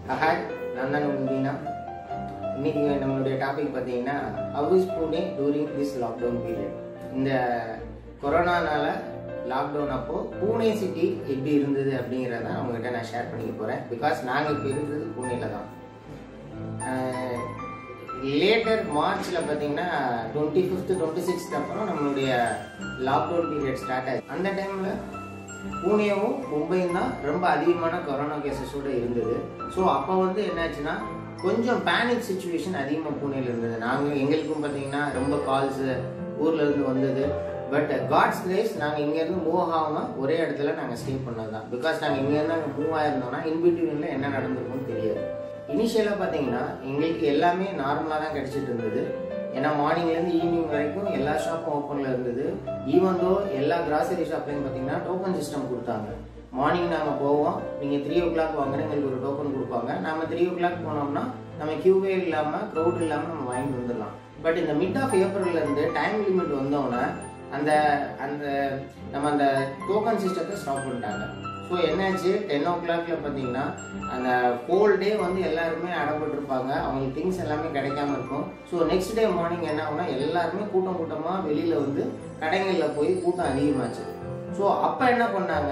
hi நான் தான் உங்கள் மீனா இன்னைக்கு நம்மளுடைய டாபிக் பார்த்தீங்கன்னா how is Pune during this lockdown period இந்த கொரோனானால லாக்டவுன் அப்போ பூனே சிட்டி எப்படி இருந்தது அப்படிங்கிறத அவங்ககிட்ட நான் ஷேர் பண்ணிக்க போகிறேன் பிகாஸ் நாங்கள் இப்போ இருக்கிறது பூனேல தான் லேட்டர் மார்ச்சில் பார்த்தீங்கன்னா டுவெண்ட்டி ஃபிஃப்த் டுவெண்ட்டி சிக்ஸ்த் அப்புறம் நம்மளுடைய லாக்டவுன் பீரியட் ஸ்டார்ட் ஆச்சு அந்த டைமில் பூனேவும் மும்பையும் தான் ரொம்ப அதிகமான கொரோனா கேசஸோடு இருந்தது ஸோ அப்போ வந்து என்னாச்சுன்னா கொஞ்சம் பேனிக் சுச்சுவேஷன் அதிகமாக பூனேல இருந்தது நாங்கள் எங்களுக்கும் பார்த்தீங்கன்னா ரொம்ப கால்ஸு ஊர்ல இருந்து வந்தது பட் காட்ஸ் கிரேஸ் நாங்கள் இங்கேருந்து மூவ் ஆகாமல் ஒரே இடத்துல நாங்கள் ஸ்டே பண்ணது தான் பிகாஸ் நாங்கள் இங்கேருந்து அங்கே மூவ் ஆயிருந்தோம்னா இன்பிட்வீனில் என்ன நடந்திருக்கும்னு தெரியாது இனிஷியலாக பார்த்தீங்கன்னா எங்களுக்கு எல்லாமே நார்மலாக தான் கிடைச்சிட்டு இருந்தது ஏன்னா மார்னிங்லேருந்து ஈவினிங் வரைக்கும் எல்லா ஷாப்பும் ஓப்பனில் இருந்தது ஈவன் தோ எல்லா கிராசரி ஷாப்லையும் பார்த்தீங்கன்னா டோக்கன் சிஸ்டம் கொடுத்தாங்க மார்னிங் நாங்கள் போவோம் நீங்கள் த்ரீ ஓ கிளாக் வாங்கினா எங்களுக்கு ஒரு டோக்கன் கொடுப்பாங்க நம்ம த்ரீ ஓ கிளாக் போனோம்னா நம்ம கியூவே இல்லாமல் க்ரௌட் இல்லாமல் நம்ம வாங்கிட்டு வந்துடலாம் பட் இந்த மிட் ஆஃப் ஏப்ரல்லேருந்து டைம் லிமிட் வந்தோடனே அந்த அந்த நம்ம அந்த டோக்கன் சிஸ்டத்தை ஸ்டாப் பண்ணிட்டாங்க ஸோ என்னாச்சு டென் ஓ கிளாக்ல பார்த்தீங்கன்னா அந்த ஹோல் டே வந்து எல்லாருமே அடப்பட்டிருப்பாங்க அவங்களுக்கு திங்ஸ் எல்லாமே கிடைக்காம இருக்கும் ஸோ நெக்ஸ்ட் டே மார்னிங் என்ன ஆகும்னா எல்லாருமே கூட்டம் கூட்டமாக வெளியில் வந்து கடைகளில் போய் கூட்டம் அதிகமாச்சு ஸோ அப்போ என்ன பண்ணாங்க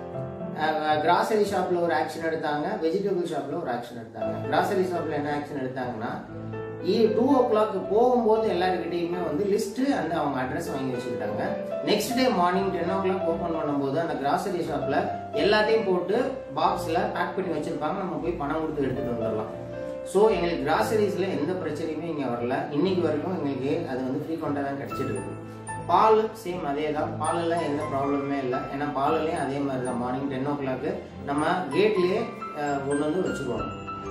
கிராசரி ஷாப்பில் ஒரு ஆக்ஷன் எடுத்தாங்க வெஜிடபிள் ஷாப்பில் ஒரு ஆக்ஷன் எடுத்தாங்க கிராசரி ஷாப்பில் என்ன ஆக்ஷன் எடுத்தாங்கன்னா ஈ டூ ஓ கிளாக் போகும்போது எல்லாருக்கிட்டையுமே வந்து லிஸ்ட்டு அந்த அவங்க அட்ரஸ் வாங்கி வச்சுக்கிட்டாங்க next day morning ten o'clock open பண்ணும்போது அந்த கிராசரி ஷாப்பில் எல்லாத்தையும் போட்டு பாக்ஸில் பேக் பண்ணி வச்சுருப்பாங்க நம்ம போய் பணம் கொடுத்து எடுத்துகிட்டு வந்துடலாம் ஸோ எங்களுக்கு கிராசரிஸில் எந்த பிரச்சனையுமே இங்கே வரல இன்னைக்கு வரைக்கும் எங்களுக்கு அது வந்து ஃப்ரீக்வெண்ட்டாக தான் கிடச்சிட்டு இருக்கு பால் சேம் அதே தான் பாலெல்லாம் எந்த ப்ராப்ளமே இல்லை ஏன்னா பாலுலேயும் அதே மாதிரி தான் மார்னிங் டென் ஓ கிளாக்கு நம்ம கேட்லேயே கொண்டு வந்து வச்சுருவாங்க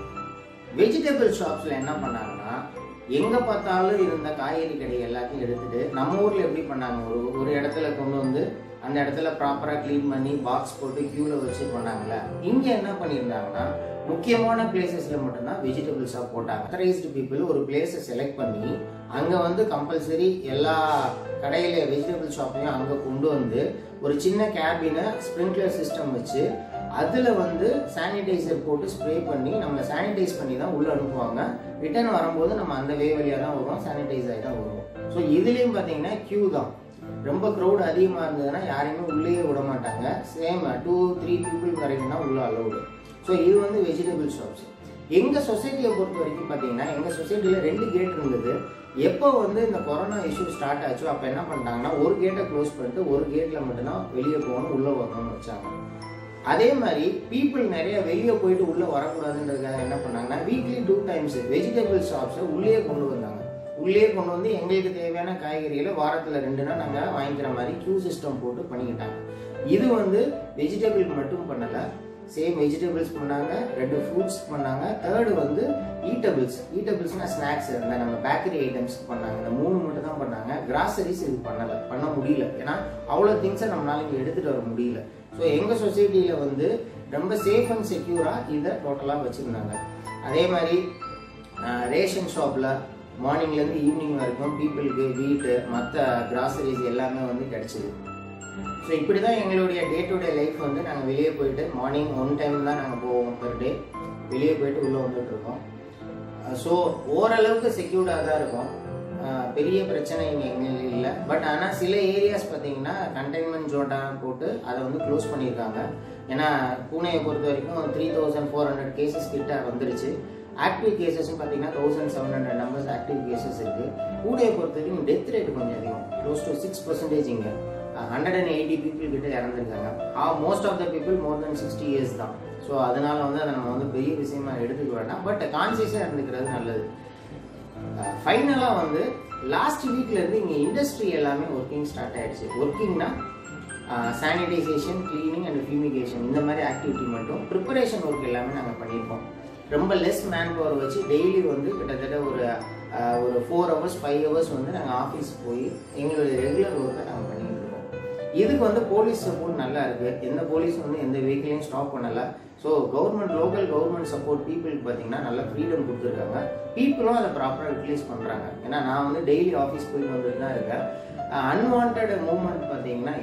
வெஜிடபிள் ஷாப்ஸில் என்ன பண்ணாங்கன்னா எங்கே பார்த்தாலும் இருந்த காய்கறி கடை எல்லாத்தையும் எடுத்துட்டு நம்ம ஊரில் எப்படி பண்ணாங்க ஒரு ஒரு இடத்துல கொண்டு வந்து அந்த இடத்துல ப்ராப்பராக க்ளீன் பண்ணி பாக்ஸ் போட்டு க்யூவில் வச்சு பண்ணாங்கல்ல இங்கே என்ன பண்ணியிருந்தாங்கன்னா முக்கியமான பிளேசஸில் மட்டும்தான் வெஜிடபிள் ஷாப் போட்டாங்க அத்தரைஸ்டு பீப்புள் ஒரு பிளேஸை செலக்ட் பண்ணி அங்கே வந்து கம்பல்சரி எல்லா கடையில வெஜிடபிள் ஷாப்பையும் அங்கே கொண்டு வந்து ஒரு சின்ன கேபினை ஸ்ப்ரிங்க்லர் சிஸ்டம் வச்சு அதில் வந்து சானிடைசர் போட்டு ஸ்ப்ரே பண்ணி நம்ம சானிடைஸ் பண்ணி தான் உள்ளே அனுப்புவாங்க ரிட்டர்ன் வரும்போது நம்ம அந்த வே வழியாக தான் வருவோம் சானிடைஸ் ஆகி தான் வருவோம் ஸோ இதுலேயும் பார்த்தீங்கன்னா க்யூ தான் ரொம்ப க்ரௌட் அதிகமாக இருந்ததுன்னா யாரையுமே உள்ளேயே விட மாட்டாங்க சேம் டூ த்ரீ பீப்புள் வரைக்கும் தான் உள்ள அலௌடு ஸோ இது வந்து வெஜிடபிள் ஷாப்ஸ் எங்கள் சொசைட்டியை பொறுத்த வரைக்கும் பார்த்தீங்கன்னா எங்கள் சொசைட்டியில் ரெண்டு கேட் இருந்தது எப்போ வந்து இந்த கொரோனா இஷ்யூ ஸ்டார்ட் ஆச்சோ அப்போ என்ன பண்ணிட்டாங்கன்னா ஒரு கேட்டை க்ளோஸ் பண்ணிட்டு ஒரு கேட்டில் மட்டும்தான் வெளியே போகணும் உள்ளே வரணும்னு வச்சாங்க அதே மாதிரி பீப்புள் நிறைய வெளியே போயிட்டு உள்ளே வரக்கூடாதுன்றதுக்காக என்ன பண்ணாங்கன்னா வீக்லி டூ டைம்ஸ் வெஜிடபிள் ஷாப்ஸை உள்ளே கொண்டு வந்தாங்க உள்ளே கொண்டு வந்து எங்களுக்கு தேவையான காய்கறிகளை வாரத்தில் ரெண்டு நாள் நாங்கள் வாங்கிக்கிற மாதிரி கியூ சிஸ்டம் போட்டு பண்ணிக்கிட்டாங்க இது வந்து வெஜிடபிள் மட்டும் பண்ணலை சேம் வெஜிடபிள்ஸ் பண்ணாங்க ரெண்டு ஃப்ரூட்ஸ் பண்ணாங்க தேர்டு வந்து ஈட்டபிள்ஸ் ஈட்டபிள்ஸ்னா ஸ்நாக்ஸ் இந்த நம்ம பேக்கரி ஐட்டம்ஸ் பண்ணாங்க இந்த மூணு மட்டும் தான் பண்ணாங்க கிராசரிஸ் இது பண்ணலை பண்ண முடியல ஏன்னா அவ்வளோ திங்ஸை நம்மளால இங்கே எடுத்துகிட்டு வர முடியல ஸோ எங்கள் சொசைட்டியில் வந்து ரொம்ப சேஃப் அண்ட் செக்யூராக இதை டோட்டலாக வச்சுருந்தாங்க அதே மாதிரி ரேஷன் ஷாப்பில் மார்னிங்லேருந்து ஈவினிங் வரைக்கும் பீப்புளுக்கு வீட்டு மற்ற கிராசரிஸ் எல்லாமே வந்து கிடச்சிது ஸோ இப்படி தான் எங்களுடைய டே டு டே லைஃப் வந்து நாங்கள் வெளியே போயிட்டு மார்னிங் ஒன் டைம் தான் நாங்கள் போவோம் பெர் டே வெளியே போயிட்டு உள்ளே வந்துட்டு இருக்கோம் ஸோ ஓரளவுக்கு செக்யூர்டாக தான் இருக்கும் பெரிய பிரச்சனை இங்கே எங்களுக்கு இல்லை பட் ஆனால் சில ஏரியாஸ் பார்த்தீங்கன்னா கண்டெய்ன்மெண்ட் ஜோட்டா போட்டு அதை வந்து க்ளோஸ் பண்ணியிருக்காங்க ஏன்னா பூனையை பொறுத்த வரைக்கும் three thousand four hundred cases கிட்ட வந்துருச்சு ஆக்டிவ் கேசஸ்னு பார்த்தீங்கன்னா thousand seven hundred numbers active cases இருக்குது பூனையை பொறுத்த வரைக்கும் டெத் ரேட் கொஞ்சம் அதிகம் க்ளோஸ் டு சிக்ஸ் பர்சன்டேஜ் இங்கே ஹண்ட்ரட் அண்ட் எயிட்டி பீப்புள் கிட்ட இறந்துருக்காங்க ah most of the people more than sixty years தான் ஸோ அதனால வந்து அதை நம்ம வந்து பெரிய விஷயமா எடுத்துக்க வேண்டாம் பட் கான்சியஸாக இருந்துக்கிறது நல்லது ஃபைனலாக வந்து லாஸ்ட் வீக்லேருந்து இங்கே இண்டஸ்ட்ரி எல்லாமே ஒர்க்கிங் ஸ்டார்ட் ஆயிடுச்சு ஒர்க்கிங்னா சானிடைசேஷன் கிளீனிங் அண்ட் ஃபியூமிகேஷன் இந்த மாதிரி ஆக்டிவிட்டி மட்டும் ப்ரிப்பரேஷன் ஒர்க் எல்லாமே நாங்கள் பண்ணியிருக்கோம் ரொம்ப லெஸ் மேன் பவர் வச்சு டெய்லி வந்து கிட்டத்தட்ட ஒரு ஒரு ஃபோர் ஹவர்ஸ் ஃபைவ் ஹவர்ஸ் வந்து நாங்கள் ஆஃபீஸ் போய் எங்களுடைய ரெகுலர் ஒர்க்கை நாங்கள் பண்ணிட்டு இருக்கோம் இதுக்கு வந்து போலீஸ் சப்போர்ட் நல்லா இருக்குது எந்த போலீஸ் வந்து எந்த வெஹிக்கிளையும் ஸ்டாப் பண்ணலை so government local government support பீப்புளுக்கு பார்த்தீங்கன்னா நல்ல ஃப்ரீடம் கொடுத்துருக்காங்க பீப்புளும் அதை ப்ராப்பராக யூட்டிலைஸ் பண்ணுறாங்க ஏன்னா நான் வந்து டெய்லி ஆஃபீஸ் போயிட்டு வந்துட்டு தான் இருக்கேன் அன்வான்ட் மூவ்மெண்ட் பார்த்தீங்கன்னா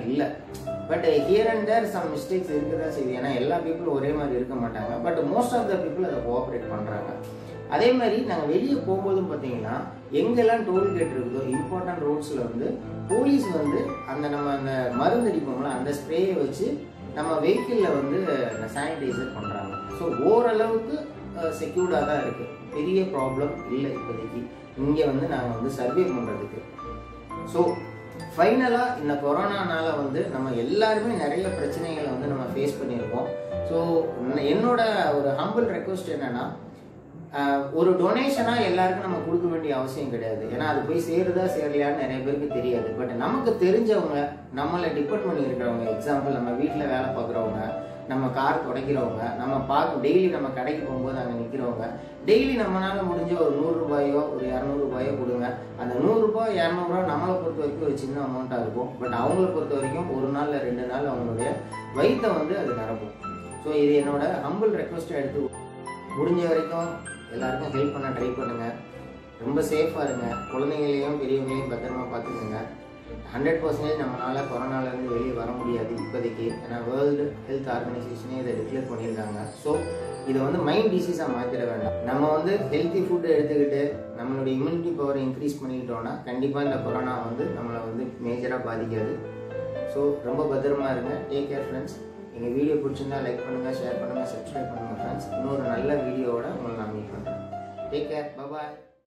இல்லை but here and there some mistakes இருக்க தான் செய்யுது ஏன்னா எல்லா பீப்புளும் ஒரே மாதிரி இருக்க மாட்டாங்க but most of the people அதை கோஆப்ரேட் பண்ணுறாங்க அதே மாதிரி நாங்கள் வெளியே போகும்போதும் பார்த்தீங்கன்னா எங்கெல்லாம் டோல்கேட் இருக்குதோ இம்பார்ட்டன்ட் ரோட்ஸில் வந்து போலீஸ் வந்து அந்த நம்ம அந்த மருந்து அடிப்போம்ல அந்த ஸ்ப்ரேயை வச்சு நம்ம வெஹிக்கிளில் வந்து சானிடைசர் பண்ணுறாங்க ஸோ ஓரளவுக்கு செக்யூர்டாக தான் இருக்குது பெரிய ப்ராப்ளம் இல்லை இப்போதைக்கு இங்கே வந்து நாங்கள் வந்து சர்வே பண்ணுறதுக்கு ஸோ ஃபைனலாக இந்த கொரோனானால வந்து நம்ம எல்லாருமே நிறைய பிரச்சனைகளை வந்து நம்ம ஃபேஸ் பண்ணியிருக்கோம் ஸோ என்னோட ஒரு ஹம்பிள் ரெக்வஸ்ட் என்னன்னா ஆஹ், ஒரு டொனேஷனாக எல்லாருக்கும் நம்ம கொடுக்க வேண்டிய அவசியம் கிடையாது ஏன்னா அது போய் சேருதா சேரலையான்னு நிறைய பேருக்கு தெரியாது பட் நமக்கு தெரிஞ்சவங்க நம்மளை டிபெண்ட் பண்ணி இருக்கிறவங்க எக்ஸாம்பிள் நம்ம வீட்டில் வேலை பார்க்குறவங்க நம்ம கார் துடைக்கிறவங்க நம்ம பார்க்க டெய்லி நம்ம கடைக்கு போகும்போது அங்கே நிற்கிறவங்க டெய்லி நம்மளால முடிஞ்ச ஒரு நூறு ரூபாயோ ஒரு இரநூறு ரூபாயோ கொடுங்க அந்த நூறுரூபா இரநூறுவா நம்மளை பொறுத்த வரைக்கும் ஒரு சின்ன அமௌண்ட்டாக இருக்கும் பட் அவங்கள பொறுத்த வரைக்கும் ஒரு நாளில் ரெண்டு நாள் அவங்களுடைய வயித்தை வந்து அது நிரப்பும் ஸோ இது என்னோட ஹம்பிள் ரெக்வஸ்ட்டை எடுத்து முடிஞ்ச வரைக்கும் எல்லாருக்கும் ஹெல்ப் பண்ண ட்ரை பண்ணுங்க ரொம்ப சேஃபாக இருங்க குழந்தைங்களையும் பெரியவங்களையும் பத்திரமா பார்த்துக்கோங்க ஹண்ட்ரட் பர்சன்டேஜ் நம்மளால கொரோனாலேருந்து வெளியே வர முடியாது இப்போதைக்கு ஏன்னா வேர்ல்டு ஹெல்த் ஆர்கனைசேஷனே இதை டிக்ளேர் பண்ணியிருக்காங்க ஸோ இதை வந்து மைண்ட் டிசீஸாக மாற்றிட வேண்டாம் நம்ம வந்து ஹெல்த்தி ஃபுட்டு எடுத்துக்கிட்டு நம்மளுடைய இம்யூனிட்டி பவரை இன்க்ரீஸ் பண்ணிக்கிட்டோம்னா கண்டிப்பாக இந்த கொரோனா வந்து நம்மளை வந்து மேஜராக பாதிக்காது ஸோ ரொம்ப பத்திரமா இருங்க டேக் கேர் ஃப்ரெண்ட்ஸ் எங்கள் வீடியோ பிடிச்சிருந்தா லைக் பண்ணுங்கள் ஷேர் பண்ணுங்கள் சப்ஸ்கிரைப் பண்ணுங்கள் ஃப்ரெண்ட்ஸ் இன்னொரு நல்ல வீடியோவோட உங்களை நான் மீட் பண்ணுறேன் டேக் கேர் பாய்